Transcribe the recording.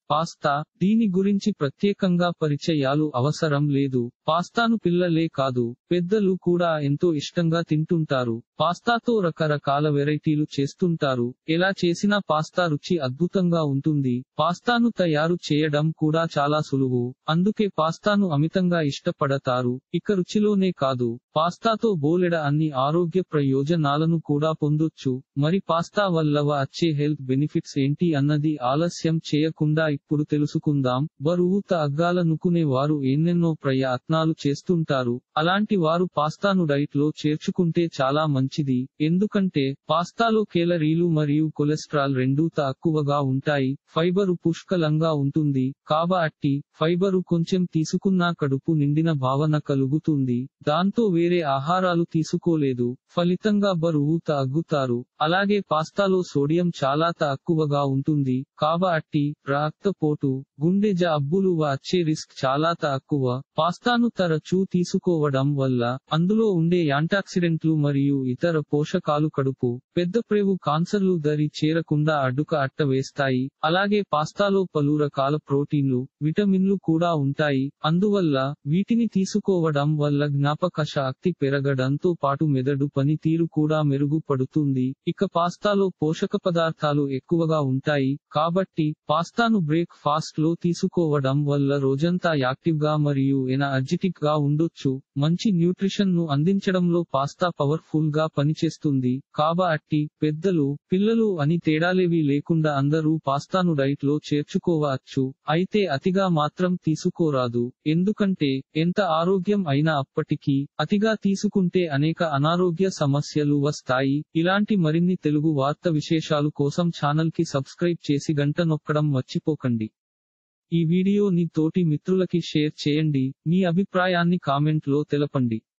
pasta దీని గురించి ప్రత్యేకంగా పరిచయాలు అవసరం లేదు పాస్తాను పిల్లలే కాదు పెద్దలు కూడా ఎంతో ఇష్టంగా తింటుంటారు పాస్తాతో రకరకాల వెరైటీలు చేస్తుంటారు ఎలా చేసినా పాస్తా రుచి అద్భుతంగా ఉంటుంది పాస్తాను తయారు చేయడం కూడా చాలా సులువు అందుకే పాస్తాను అమితంగా ఇష్టపడతారు ఇక రుచిలోనే కాదు పాస్తాతో బోలెడ అన్ని ఆరోగ్య ప్రయోజనాలను కూడా పొందొచ్చు మరి పాస్తా వల్ల వచ్చే హెల్త్ బెనిఫిట్స్ ఏంటి అన్నది ఆలస్యం చేయకుండా ఇప్పుడు తెలుసుకుందాం బరువు తగ్గాలనుకునే వారు ఎన్నెన్నో ప్రయత్నాలు చేస్తుంటారు అలాంటి వారు పాస్తాను డైట్ లో చేర్చుకుంటే చాలా మంచిది ఎందుకంటే పాస్తాలో కేలరీలు మరియు కొలెస్ట్రాల్ రెండూ తక్కువగా ఉంటాయి ఫైబరు పుష్కలంగా ఉంటుంది కాబట్టి ఫైబరు కొంచెం తీసుకున్నా కడుపు నిండిన భావన కలుగుతుంది దాంతో వేరే ఆహారాలు తీసుకోలేదు ఫలితంగా బరువు తగ్గుతారు అలాగే పాస్తాలో సోడియం చాలా తక్కువగా ఉంటుంది కాబట్టి రక్తపోటు గుండె జబ్బులు వచ్చే రిస్క్ చాలా తక్కువ పాస్తాను తరచూ తీసుకోవడం వల్ల అందులో ఉండే యాంటాక్సిడెంట్లు మరియు ఇతర పోషకాలు కడుపు పెద్ద ప్రేవు కాన్సర్లు దరి చేరకుండా అడ్డుక అట్ట వేస్తాయి అలాగే పాస్తాలో పలు రకాల ప్రోటీన్లు విటమిన్లు కూడా ఉంటాయి అందువల్ల వీటిని తీసుకోవడం వల్ల జ్ఞాపక శక్తి పెరగడంతో పాటు మెదడు పనితీరు కూడా మెరుగుపడుతుంది ఇక పాస్తాలో పోషక పదార్థాలు ఎక్కువగా ఉంటాయి కాబట్టి పాస్తాను బ్రేక్ ఫాస్ట్ లో తీసుకోవడం వల్ల రోజంతా యాక్టివ్ గా మరియు ఎనర్జెటిక్ గా ఉండొచ్చు మంచి న్యూట్రిషన్ ను అందించడంలో పాస్తా పవర్ఫుల్ గా పనిచేస్తుంది కాబట్టి పెద్దలు పిల్లలు అని తేడాలేవి లేకుండా అందరూ పాస్తాను డైట్ లో చేర్చుకోవచ్చు అయితే అతిగా మాత్రం తీసుకోరాదు ఎందుకంటే ఎంత ఆరోగ్యం అయినా అప్పటికీ అతిగా తీసుకుంటే అనేక అనారోగ్య సమస్యలు వస్తాయి ఇలాంటి మరిన్ని తెలుగు వార్త విశేషాలు కోసం ఛానల్ కి సబ్స్క్రైబ్ చేసి గంట నొక్కడం మర్చిపోకండి ఈ వీడియోని తోటి మిత్రులకి షేర్ చేయండి మీ అభిప్రాయాన్ని కామెంట్ లో తెలపండి